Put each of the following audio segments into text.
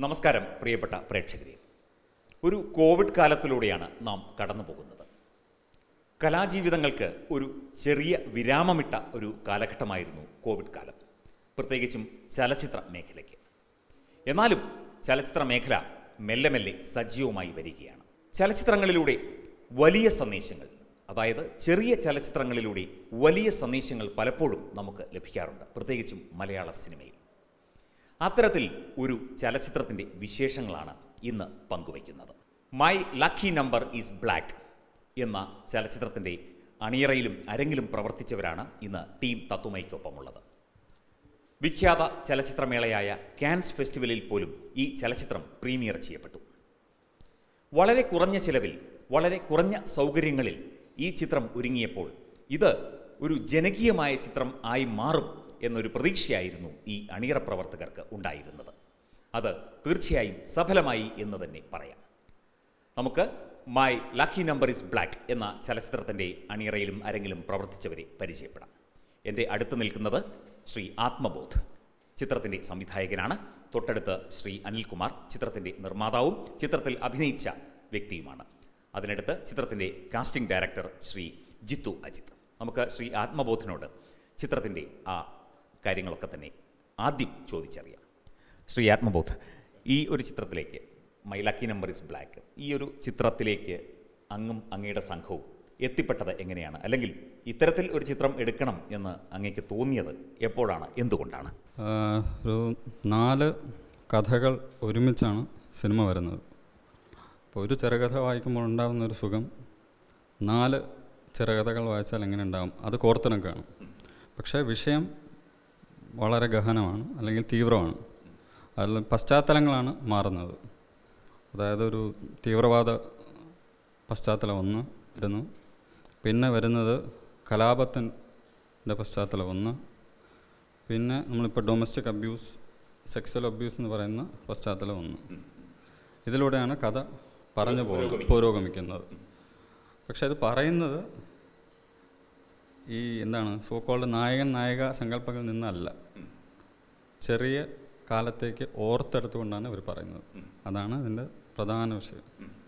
നമസ്കാരം പ്രിയപ്പെട്ട പ്രേക്ഷകരെ ഒരു കോവിഡ് കാലത്തിലൂടെയാണ് നാം കടന്നു പോകുന്നത് കലാജീവിതങ്ങൾക്ക് ഒരു ചെറിയ വിരാമമിട്ട ഒരു കാലഘട്ടമായിരുന്നു കോവിഡ് കാലം പ്രത്യേകിച്ചും ചലച്ചിത്ര മേഖലയ്ക്ക് എന്നാലും ചലച്ചിത്ര മേഖല മെല്ലെ മെല്ലെ സജീവമായി വരികയാണ് ചലച്ചിത്രങ്ങളിലൂടെ വലിയ സന്ദേശങ്ങൾ അതായത് ചെറിയ ചലച്ചിത്രങ്ങളിലൂടെ വലിയ സന്ദേശങ്ങൾ പലപ്പോഴും നമുക്ക് ലഭിക്കാറുണ്ട് പ്രത്യേകിച്ചും മലയാള സിനിമയിൽ അത്തരത്തിൽ ഒരു ചലച്ചിത്രത്തിൻ്റെ വിശേഷങ്ങളാണ് ഇന്ന് പങ്കുവയ്ക്കുന്നത് my lucky number is black എന്ന ചലച്ചിത്രത്തിൻ്റെ അണിയറയിലും അരങ്ങിലും പ്രവർത്തിച്ചവരാണ് ഇന്ന് ടീം തത്തുമയ്ക്കൊപ്പമുള്ളത് വിഖ്യാത ചലച്ചിത്രമേളയായ കാൻസ് ഫെസ്റ്റിവലിൽ പോലും ഈ ചലച്ചിത്രം പ്രീമിയർ ചെയ്യപ്പെട്ടു വളരെ കുറഞ്ഞ ചിലവിൽ വളരെ കുറഞ്ഞ സൗകര്യങ്ങളിൽ ഈ ചിത്രം ഒരുങ്ങിയപ്പോൾ ഇത് ഒരു ജനകീയമായ ചിത്രം ആയി മാറും എന്നൊരു പ്രതീക്ഷയായിരുന്നു ഈ അണിയറ പ്രവർത്തകർക്ക് ഉണ്ടായിരുന്നത് അത് തീർച്ചയായും സഫലമായി എന്ന് തന്നെ പറയാം നമുക്ക് my lucky number is black എന്ന ചലച്ചിത്രത്തിൻ്റെ അണിയറയിലും അരങ്ങിലും പ്രവർത്തിച്ചവരെ പരിചയപ്പെടാം എൻ്റെ അടുത്ത് നിൽക്കുന്നത് ശ്രീ ആത്മബോധ് ചിത്രത്തിൻ്റെ സംവിധായകനാണ് തൊട്ടടുത്ത് ശ്രീ അനിൽകുമാർ ചിത്രത്തിൻ്റെ നിർമ്മാതാവും ചിത്രത്തിൽ അഭിനയിച്ച വ്യക്തിയുമാണ് അതിനടുത്ത് ചിത്രത്തിൻ്റെ കാസ്റ്റിംഗ് ഡയറക്ടർ ശ്രീ ജിത്തു അജിത്ത് നമുക്ക് ശ്രീ ആത്മബോധിനോട് ചിത്രത്തിൻ്റെ ആ കാര്യങ്ങളൊക്കെ തന്നെ ആദ്യം ചോദിച്ചറിയാം ശ്രീ ആത്മബോധ് ഈ ഒരു ചിത്രത്തിലേക്ക് my lucky number is black ഈ ഒരു ചിത്രത്തിലേക്ക് അങ്ങും അങ്ങയുടെ സംഘവും എത്തിപ്പെട്ടത് എങ്ങനെയാണ് അല്ലെങ്കിൽ ഇത്തരത്തിൽ ഒരു ചിത്രം എടുക്കണം എന്ന് അങ്ങേക്ക് തോന്നിയത് എപ്പോഴാണ് എന്തുകൊണ്ടാണ് ആഹ് ഒരു നാല് കഥകൾ ഒരുമിച്ചാണ് സിനിമ വരുന്നത് അപ്പോൾ ഒരു ചെറുകഥ വായിക്കുമ്പോൾ ഉണ്ടാകുന്ന ഒരു സുഖം നാല് ചെറുകഥകൾ വായിച്ചാൽ എങ്ങനെ ഉണ്ടാകും അത് കോർത്തിണക്കാണ് പക്ഷേ വിഷയം വളരെ ഗഹനമാണ് അല്ലെങ്കിൽ തീവ്രമാണ് അതിൽ പശ്ചാത്തലങ്ങളാണ് മാറുന്നത് അതായത് ഒരു തീവ്രവാദ പശ്ചാത്തലം ഒന്ന് വരുന്നു പിന്നെ വരുന്നത് കലാപത്തിൻ്റെ പശ്ചാത്തലം ഒന്ന് പിന്നെ നമ്മളിപ്പോൾ ഡൊമസ്റ്റിക് അബ്യൂസ് സെക്സ്വൽ അബ്യൂസ് എന്ന് പറയുന്ന പശ്ചാത്തലം ഒന്ന് ഇതിലൂടെയാണ് കഥ പറഞ്ഞു പോകുന്നത് പുരോഗമിക്കുന്നത് പക്ഷെ അത് പറയുന്നത് ഈ എന്താണ് സോക്കോളുടെ നായകൻ നായിക സങ്കല്പങ്ങളിൽ നിന്നല്ല ചെറിയ കാലത്തേക്ക് ഓർത്തെടുത്തുകൊണ്ടാണ് ഇവർ പറയുന്നത് അതാണ് ഇതിൻ്റെ പ്രധാന വിഷയം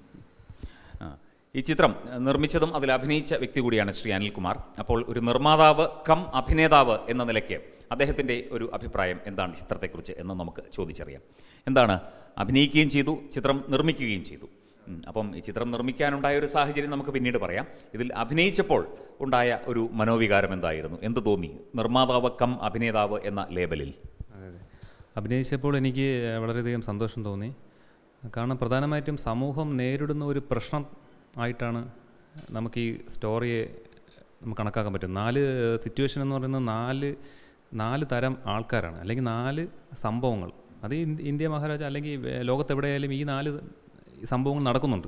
ആ, ഈ ചിത്രം നിർമ്മിച്ചതും അതിൽ അഭിനയിച്ച വ്യക്തി കൂടിയാണ് ശ്രീ അനിൽകുമാർ അപ്പോൾ ഒരു നിർമ്മാതാവ് കം അഭിനേതാവ് എന്ന നിലയ്ക്ക് അദ്ദേഹത്തിൻ്റെ ഒരു അഭിപ്രായം എന്താണ് ചിത്രത്തെക്കുറിച്ച് എന്ന് നമുക്ക് ചോദിച്ചറിയാം എന്താണ് അഭിനയിക്കുകയും ചെയ്തു ചിത്രം നിർമ്മിക്കുകയും ചെയ്തു ഉം, അപ്പം ഈ ചിത്രം നിർമ്മിക്കാനുണ്ടായ ഒരു സാഹചര്യം നമുക്ക് പിന്നീട് പറയാം ഇതിൽ അഭിനയിച്ചപ്പോൾ ഉണ്ടായ ഒരു മനോവികാരം എന്തായിരുന്നു എന്ത് തോന്നി നിർമ്മാതാവ് കം അഭിനേതാവ് എന്ന ലേബലിൽ അതെ അതെ അഭിനയിച്ചപ്പോൾ എനിക്ക് വളരെയധികം സന്തോഷം തോന്നി കാരണം പ്രധാനമായിട്ടും സമൂഹം നേരിടുന്ന ഒരു പ്രശ്നം ആയിട്ടാണ് നമുക്ക് ഈ സ്റ്റോറിയെ നമുക്ക് കണക്കാക്കാൻ പറ്റും നാല് സിറ്റുവേഷൻ എന്ന് പറയുന്നത് നാല് നാല് തരം ആൾക്കാരാണ് അല്ലെങ്കിൽ നാല് സംഭവങ്ങൾ അത് ഇന്ത്യ- ഇന്ത്യ മഹാരാജ അല്ലെങ്കിൽ വേ- ലോകത്തെവിടെയായാലും ഈ നാല് സംഭവങ്ങൾ നടക്കുന്നുണ്ട്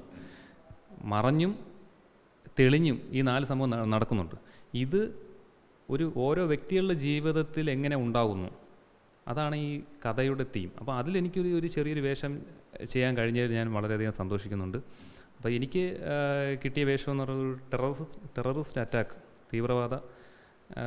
മറഞ്ഞും തെളിഞ്ഞും ഈ നാല് സംഭവം ന- നടക്കുന്നുണ്ട് ഇത് ഒരു ഓരോ വ്യക്തികളുടെ ജീവിതത്തിൽ എങ്ങനെ ഉണ്ടാകുന്നു അതാണ് ഈ കഥയുടെ തീം അപ്പോൾ അതിൽ എനിക്കൊരു ഒരു ചെറിയൊരു വേഷം ചെയ്യാൻ കഴിഞ്ഞതിൽ ഞാൻ വളരെയധികം സന്തോഷിക്കുന്നുണ്ട് അപ്പോൾ എനിക്ക് ആ, കിട്ടിയ വേഷം എന്ന് പറയുന്നത് ഒരു ടെററിസ്റ്റ് ടെററിസ്റ്റ് അറ്റാക്ക് തീവ്രവാദ ആ,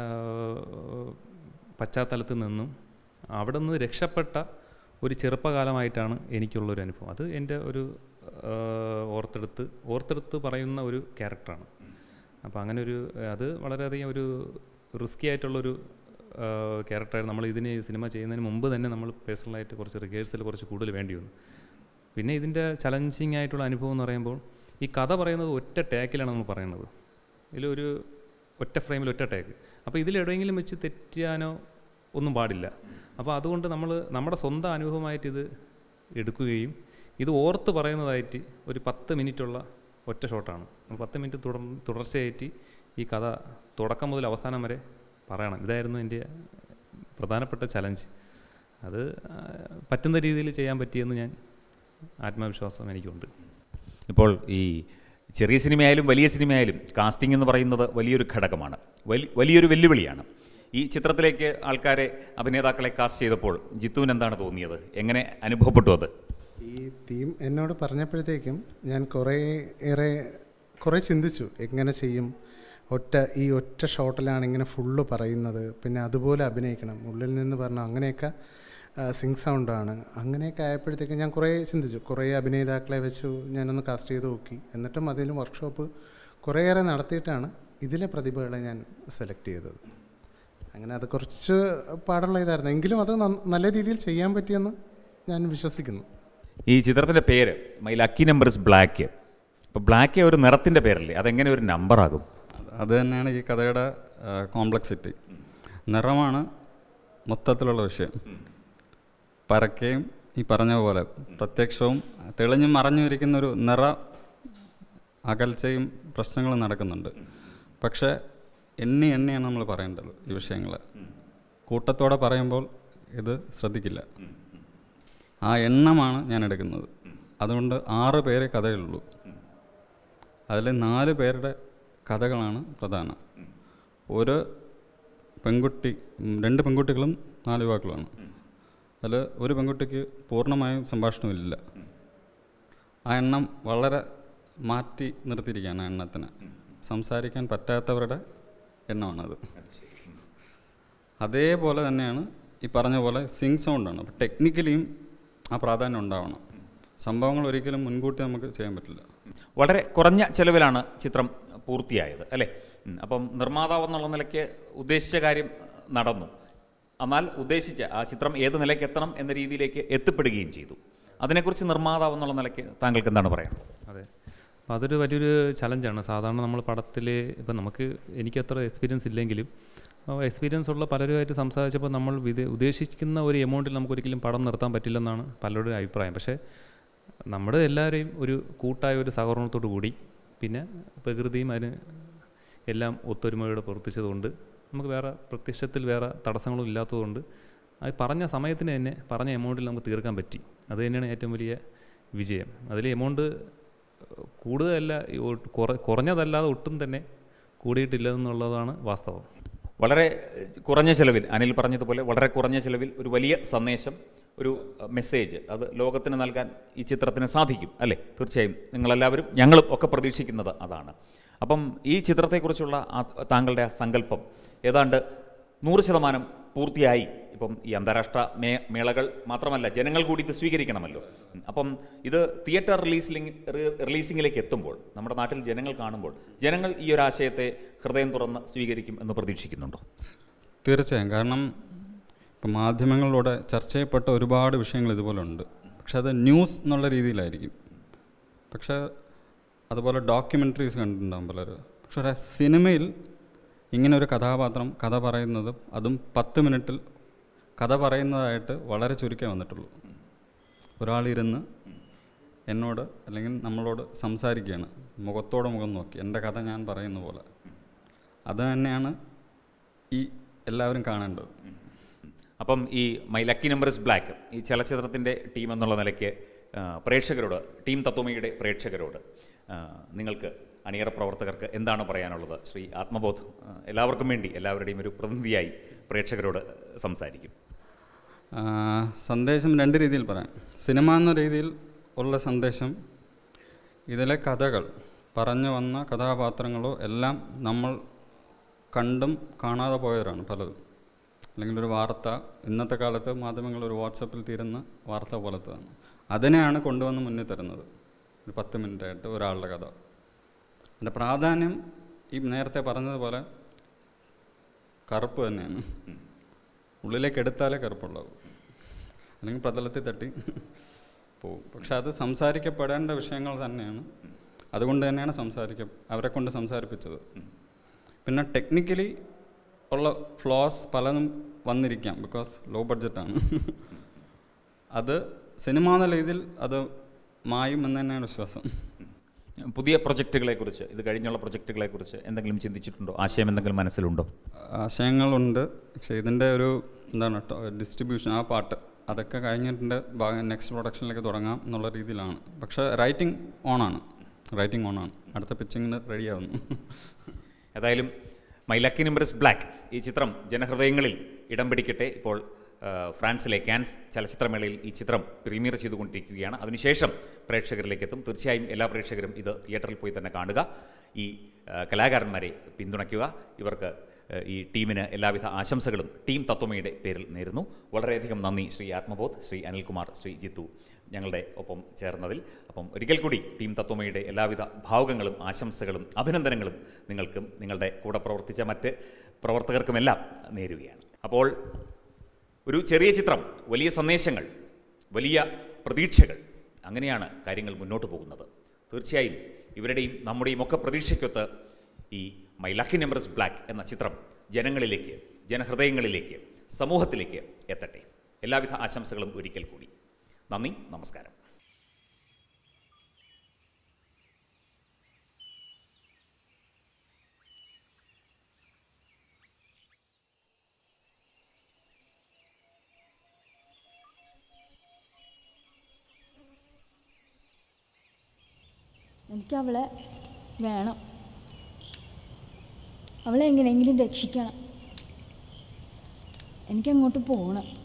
പശ്ചാത്തലത്തിൽ നിന്നും അവിടെ നിന്ന് രക്ഷപ്പെട്ട ഒരു ചെറുപ്പകാലമായിട്ടാണ് എനിക്കുള്ളൊരു അനുഭവം അത് എൻ്റെ ഒരു ആ, ഓർത്തെടുത്ത് ഓർത്തെടുത്ത് പറയുന്ന ഒരു ക്യാരക്ടറാണ് അപ്പോൾ അങ്ങനെ ഒരു അത് വളരെയധികം ഒരു റിസ്കി ആയിട്ടുള്ളൊരു ക്യാരക്ടറായിരുന്നു നമ്മൾ ഇതിന് സിനിമ ചെയ്യുന്നതിന് മുമ്പ് തന്നെ നമ്മൾ പേഴ്സണലായിട്ട് കുറച്ച് റിഹേഴ്സൽ കുറച്ച് കൂടുതൽ വേണ്ടി വന്നു പിന്നെ ഇതിൻ്റെ ചലഞ്ചിങ് ആയിട്ടുള്ള അനുഭവം എന്ന് പറയുമ്പോൾ ഈ കഥ പറയുന്നത് ഒറ്റ ടേക്കിലാണ് നമ്മൾ പറയുന്നത് ഇതിലൊരു ഒറ്റ ഫ്രെയിമിൽ ഒറ്റ ടേക്ക് അപ്പോൾ ഇതിലെവിടെയെങ്കിലും വെച്ച് തെറ്റാനോ ഒന്നും പാടില്ല അപ്പോൾ അതുകൊണ്ട് നമ്മൾ നമ്മുടെ സ്വന്തം അനുഭവമായിട്ട് ഇത് എടുക്കുകയും ഇത് ഓർത്ത് പറയുന്നതായിട്ട് ഒരു പത്ത് മിനിറ്റുള്ള ഒറ്റ ഷോട്ടാണ് അപ്പോൾ പത്ത് മിനിറ്റ് തുടർ തുടർച്ചയായിട്ട് ഈ കഥ തുടക്കം മുതൽ അവസാനം വരെ പറയണം ഇതായിരുന്നു എൻ്റെ പ്രധാനപ്പെട്ട ചലഞ്ച് അത് ആ, പറ്റുന്ന രീതിയിൽ ചെയ്യാൻ പറ്റിയെന്ന് ഞാൻ ആത്മവിശ്വാസം എനിക്കുണ്ട് ഇപ്പോൾ ഈ ചെറിയ സിനിമയായാലും വലിയ സിനിമയായാലും കാസ്റ്റിംഗ് എന്ന് പറയുന്നത് വലിയൊരു ഘടകമാണ് വലി വലിയൊരു വെല്ലുവിളിയാണ് ഈ ചിത്രത്തിലേക്ക് ആൾക്കാരെ അഭിനേതാക്കളെ കാസ്റ്റ് ചെയ്തപ്പോൾ ജിത്തുവിന് എന്താണ് തോന്നിയത് എങ്ങനെ അനുഭവപ്പെട്ടു അത് ഈ തീം എന്നോട് പറഞ്ഞപ്പോഴത്തേക്കും ഞാൻ കുറേ ഏറെ കുറേ ചിന്തിച്ചു എങ്ങനെ ചെയ്യും ഒറ്റ ഈ ഒറ്റ ഷോട്ടിലാണ് ഇങ്ങനെ ഫുള്ള് പറയുന്നത് പിന്നെ അതുപോലെ അഭിനയിക്കണം ഉള്ളിൽ നിന്ന് പറഞ്ഞ അങ്ങനെയൊക്കെ സിങ് സൗണ്ടാണ് അങ്ങനെയൊക്കെ ആയപ്പോഴത്തേക്ക് ഞാൻ കുറേ ചിന്തിച്ചു കുറേ അഭിനേതാക്കളെ വെച്ചു ഞാനൊന്ന് കാസ്റ്റ് ചെയ്ത് നോക്കി എന്നിട്ടും അതിന് വർക്ക്ഷോപ്പ് കുറേയേറെ നടത്തിയിട്ടാണ് ഇതിലെ പ്രതിഭകളെ ഞാൻ സെലക്ട് ചെയ്തത് അങ്ങനെ അത് കുറച്ച് പാടുള്ള ഇതായിരുന്നു എങ്കിലും അത് നന്ന- നല്ല രീതിയിൽ ചെയ്യാൻ പറ്റിയെന്ന് ഞാൻ വിശ്വസിക്കുന്നു ഈ ചിത്രത്തിൻ്റെ പേര് my lucky number is black അപ്പോൾ ബ്ലാക്ക് ഒരു നിറത്തിൻ്റെ പേരല്ലേ അതെങ്ങനെ ഒരു നമ്പറാകും അത് അത് തന്നെയാണ് ഈ കഥയുടെ കോംപ്ലക്സിറ്റി നിറമാണ് മൊത്തത്തിലുള്ള വിഷയം പരക്കെയും ഈ പറഞ്ഞ പോലെ പ്രത്യക്ഷവും തെളിഞ്ഞും മറഞ്ഞും ഇരിക്കുന്ന ഒരു നിറ അകൽച്ചയും പ്രശ്നങ്ങളും നടക്കുന്നുണ്ട് പക്ഷേ എണ്ണി എണ്ണിയാണ് നമ്മൾ പറയേണ്ടത് ഈ വിഷയങ്ങൾ കൂട്ടത്തോടെ പറയുമ്പോൾ ഇത് ശ്രദ്ധിക്കില്ല ആ എണ്ണമാണ് ഞാൻ എടുക്കുന്നത് അതുകൊണ്ട് ആറ് പേരെ കഥയുള്ളൂ അതിൽ നാല് പേരുടെ കഥകളാണ് പ്രധാനം ഒരു പെൺകുട്ടി ഉം, രണ്ട് പെൺകുട്ടികളും നാല് യുവാക്കളുമാണ് അതിൽ ഒരു പെൺകുട്ടിക്ക് പൂർണ്ണമായും സംഭാഷണമില്ല ആ എണ്ണം വളരെ മാറ്റി നിർത്തിയിരിക്കുകയാണ് ആ എണ്ണത്തിന് സംസാരിക്കാൻ പറ്റാത്തവരുടെ എണ്ണമാണത് അതേപോലെ തന്നെയാണ് ഈ പറഞ്ഞ പോലെ സിങ് സൗണ്ടാണ് അപ്പോൾ ടെക്നിക്കലിയും ആ പ്രാധാന്യം ഉണ്ടാവണം സംഭവങ്ങൾ ഒരിക്കലും മുൻകൂട്ടി നമുക്ക് ചെയ്യാൻ പറ്റില്ല വളരെ കുറഞ്ഞ ചെലവിലാണ് ചിത്രം പൂർത്തിയായത് അല്ലേ ഉം. അപ്പം നിർമ്മാതാവ് എന്നുള്ള നിലയ്ക്ക് ഉദ്ദേശിച്ച കാര്യം നടന്നു എന്നാൽ ഉദ്ദേശിച്ച ആ ചിത്രം ഏത് നിലയ്ക്ക് എത്തണം എന്ന രീതിയിലേക്ക് എത്തിപ്പെടുകയും ചെയ്തു അതിനെക്കുറിച്ച് നിർമ്മാതാവ് എന്നുള്ള നിലയ്ക്ക് താങ്കൾക്ക് എന്താണ് പറയാൻ അതെ അപ്പോൾ അതൊരു വലിയൊരു ചലഞ്ചാണ് സാധാരണ നമ്മൾ പടത്തിൽ ഇപ്പം നമുക്ക് എനിക്ക് അത്ര എക്സ്പീരിയൻസ് ഇല്ലെങ്കിലും എക്സ്പീരിയൻസ് ഉള്ള പലരുമായിട്ട് സംസാരിച്ചപ്പോൾ നമ്മൾ വിദേ ഉദ്ദേശിക്കുന്ന ഒരു എമൗണ്ടിൽ നമുക്ക് ഒരിക്കലും പടം നിർത്താൻ പറ്റില്ലെന്നാണ് പലരുടെയും അഭിപ്രായം പക്ഷേ നമ്മുടെ എല്ലാവരെയും ഒരു കൂട്ടായ ഒരു സഹകരണത്തോടു കൂടി പിന്നെ പ്രകൃതിയും അതിന് എല്ലാം ഒത്തൊരുമയോടെ പ്രവർത്തിച്ചതുകൊണ്ട് നമുക്ക് വേറെ പ്രത്യക്ഷത്തിൽ വേറെ തടസ്സങ്ങളും ഇല്ലാത്തതുകൊണ്ട് അത് പറഞ്ഞ സമയത്തിന് തന്നെ പറഞ്ഞ എമൗണ്ടിൽ നമുക്ക് തീർക്കാൻ പറ്റി അത് തന്നെയാണ് ഏറ്റവും വലിയ വിജയം അതിൽ എമൗണ്ട് കൂടുതലല്ല ഈ ഒ- കുറ- കുറഞ്ഞതല്ലാതെ ഒട്ടും തന്നെ കൂടിയിട്ടില്ല എന്നുള്ളതാണ് വാസ്തവം വളരെ ഏഹ്, കുറഞ്ഞ ചെലവിൽ അനിൽ പറഞ്ഞതുപോലെ വളരെ കുറഞ്ഞ ചെലവിൽ ഒരു വലിയ സന്ദേശം ഒരു അഹ്, മെസ്സേജ് അത് ലോകത്തിന് നൽകാൻ ഈ ചിത്രത്തിന് സാധിക്കും അല്ലേ തീർച്ചയായും നിങ്ങളെല്ലാവരും ഞങ്ങളും ഒക്കെ പ്രതീക്ഷിക്കുന്നത് അതാണ് അപ്പം ഈ ചിത്രത്തെക്കുറിച്ചുള്ള ആ താങ്കളുടെ ആ സങ്കല്പം ഏതാണ്ട് നൂറ് ശതമാനം പൂർത്തിയായി ഇപ്പം ഈ അന്താരാഷ്ട്ര മേ മേളകൾ മാത്രമല്ല ജനങ്ങൾ കൂടി ഇത് സ്വീകരിക്കണമല്ലോ ഉം. അപ്പം ഇത് തിയേറ്റർ റിലീസിംഗ് റിലീസിങ്ങിലേക്ക് എത്തുമ്പോൾ നമ്മുടെ നാട്ടിൽ ജനങ്ങൾ കാണുമ്പോൾ ജനങ്ങൾ ഈ ഒരു ആശയത്തെ ഹൃദയം തുറന്ന് സ്വീകരിക്കും എന്ന് പ്രതീക്ഷിക്കുന്നുണ്ടോ തീർച്ചയായും കാരണം ഇപ്പം മാധ്യമങ്ങളിലൂടെ ചർച്ച ചെയ്യപ്പെട്ട ഒരുപാട് വിഷയങ്ങൾ ഇതുപോലെ ഉണ്ട് പക്ഷെ അത് ന്യൂസ് എന്നുള്ള രീതിയിലായിരിക്കും പക്ഷേ അതുപോലെ ഡോക്യുമെൻ്ററീസ് കണ്ടിട്ടുണ്ടാകും പലരും പക്ഷെ ഒരു സിനിമയിൽ ഇങ്ങനെ ഒരു കഥാപാത്രം കഥ പറയുന്നത് അതും പത്ത് മിനിറ്റിൽ കഥ പറയുന്നതായിട്ട് വളരെ ചുരുക്കേ വന്നിട്ടുള്ളൂ ഒരാളിരുന്ന് എന്നോട് അല്ലെങ്കിൽ നമ്മളോട് സംസാരിക്കുകയാണ് മുഖത്തോട് മുഖം നോക്കി എൻ്റെ കഥ ഞാൻ പറയുന്ന പോലെ അത് തന്നെയാണ് ഈ എല്ലാവരും കാണേണ്ടത് അപ്പം ഈ my lucky number is black ഈ ചലച്ചിത്രത്തിൻ്റെ ടീം എന്നുള്ള നിലയ്ക്ക് ആ, പ്രേക്ഷകരോട് ടീം തത്വമയുടെ പ്രേക്ഷകരോട് ആ, നിങ്ങൾക്ക് അണിയറ പ്രവർത്തകർക്ക് എന്താണ് പറയാനുള്ളത് ശ്രീ ആത്മബോധ് ആ, എല്ലാവർക്കും വേണ്ടി എല്ലാവരുടെയും ഒരു പ്രതിനിധിയായി പ്രേക്ഷകരോട് സംസാരിക്കും ആ, സന്ദേശം രണ്ട് രീതിയിൽ പറയാം സിനിമ എന്ന രീതിയിൽ ഉള്ള സന്ദേശം ഇതിലെ കഥകൾ പറഞ്ഞു വന്ന കഥാപാത്രങ്ങളോ എല്ലാം നമ്മൾ കണ്ടും കാണാതെ പോയവരാണ് പലതും അല്ലെങ്കിൽ ഒരു വാർത്ത ഇന്നത്തെ കാലത്ത് മാധ്യമങ്ങൾ ഒരു വാട്സപ്പിൽ തീരുന്ന വാർത്ത പോലത്തതാണ് അതിനെയാണ് കൊണ്ടുവന്ന് മുന്നിൽ തരുന്നത് ഒരു പത്ത് മിനിറ്റായിട്ട് ഒരാളുടെ കഥ അതിൻ്റെ പ്രാധാന്യം ഈ നേരത്തെ പറഞ്ഞതുപോലെ കറുപ്പ് തന്നെയാണ് ഉള്ളിലേക്ക് എടുത്താലേ കറുപ്പുള്ളൂ അല്ലെങ്കിൽ പ്രതലത്തിൽ തട്ടി പോവും പക്ഷെ അത് സംസാരിക്കപ്പെടേണ്ട വിഷയങ്ങൾ തന്നെയാണ് അതുകൊണ്ട് തന്നെയാണ് സംസാരിക്ക അവരെ കൊണ്ട് സംസാരിപ്പിച്ചത് പിന്നെ ടെക്നിക്കലി ഉള്ള ഫ്ലോസ് പലതും വന്നിരിക്കാം ബിക്കോസ് ലോ ബഡ്ജറ്റാണ് അത് സിനിമ എന്ന രീതിയിൽ അത് മായും എന്ന് തന്നെയാണ് വിശ്വാസം പുതിയ പ്രൊജക്റ്റുകളെക്കുറിച്ച് ഇത് കഴിഞ്ഞുള്ള പ്രൊജക്റ്റുകളെക്കുറിച്ച് എന്തെങ്കിലും ചിന്തിച്ചിട്ടുണ്ടോ ആശയം എന്തെങ്കിലും മനസ്സിലുണ്ടോ ആശയങ്ങളുണ്ട് പക്ഷേ ഇതിൻ്റെ ഒരു എന്താണ് ഡിസ്ട്രിബ്യൂഷൻ ആ പാട്ട് അതൊക്കെ കഴിഞ്ഞിട്ടുണ്ട് നെക്സ്റ്റ് പ്രൊഡക്ഷനിലേക്ക് തുടങ്ങാം എന്നുള്ള രീതിയിലാണ് പക്ഷേ റൈറ്റിംഗ് ഓണാണ് റൈറ്റിംഗ് ഓണാണ് അടുത്ത പിച്ചിങ്ങിന് റെഡിയാവുന്നു ഏതായാലും my lucky number is black ഈ ചിത്രം ജനഹൃദയങ്ങളിൽ ഇടം പിടിക്കട്ടെ ഇപ്പോൾ ആ, ഫ്രാൻസിലെ ക്യാൻസ് ചലച്ചിത്രമേളയിൽ ഈ ചിത്രം പ്രീമിയർ ചെയ്തുകൊണ്ടിരിക്കുകയാണ് അതിനുശേഷം പ്രേക്ഷകരിലേക്ക് എത്തും തീർച്ചയായും എല്ലാ പ്രേക്ഷകരും ഇത് തിയേറ്ററിൽ പോയി തന്നെ കാണുക ഈ ആ, കലാകാരന്മാരെ പിന്തുണയ്ക്കുക ഇവർക്ക് ഏഹ്, ഈ ടീമിന് എല്ലാവിധ ആശംസകളും ടീം തത്വമയുടെ പേരിൽ നേരുന്നു വളരെയധികം നന്ദി ശ്രീ ആത്മബോധ് ശ്രീ അനിൽകുമാർ ശ്രീ ജിത്തു ഞങ്ങളുടെ ഒപ്പം ചേർന്നതിൽ അപ്പം ഒരിക്കൽ കൂടി ടീം തത്വമയുടെ എല്ലാവിധ ഭാവുകങ്ങളും ആശംസകളും അഭിനന്ദനങ്ങളും നിങ്ങൾക്കും നിങ്ങളുടെ കൂടെ പ്രവർത്തിച്ച മറ്റ് പ്രവർത്തകർക്കുമെല്ലാം നേരുകയാണ് അപ്പോൾ ഒരു ചെറിയ ചിത്രം വലിയ സന്ദേശങ്ങൾ വലിയ പ്രതീക്ഷകൾ അങ്ങനെയാണ് കാര്യങ്ങൾ മുന്നോട്ട് പോകുന്നത് തീർച്ചയായും ഇവരുടെയും നമ്മുടെയും ഒക്കെ പ്രതീക്ഷയ്ക്കൊത്ത് ഈ മൈ ലക്കി നമ്പർസ് ബ്ലാക്ക് എന്ന ചിത്രം ജനങ്ങളിലേക്ക് ജനഹൃദയങ്ങളിലേക്ക് സമൂഹത്തിലേക്ക് എത്തട്ടെ എല്ലാവിധ ആശംസകളും ഒരിക്കൽ കൂടി നന്ദി നമസ്കാരം എനിക്ക് അവളെ വേണം അവളെ എങ്ങനെയെങ്കിലും രക്ഷിക്കണം എനിക്കങ്ങോട്ട് പോകണം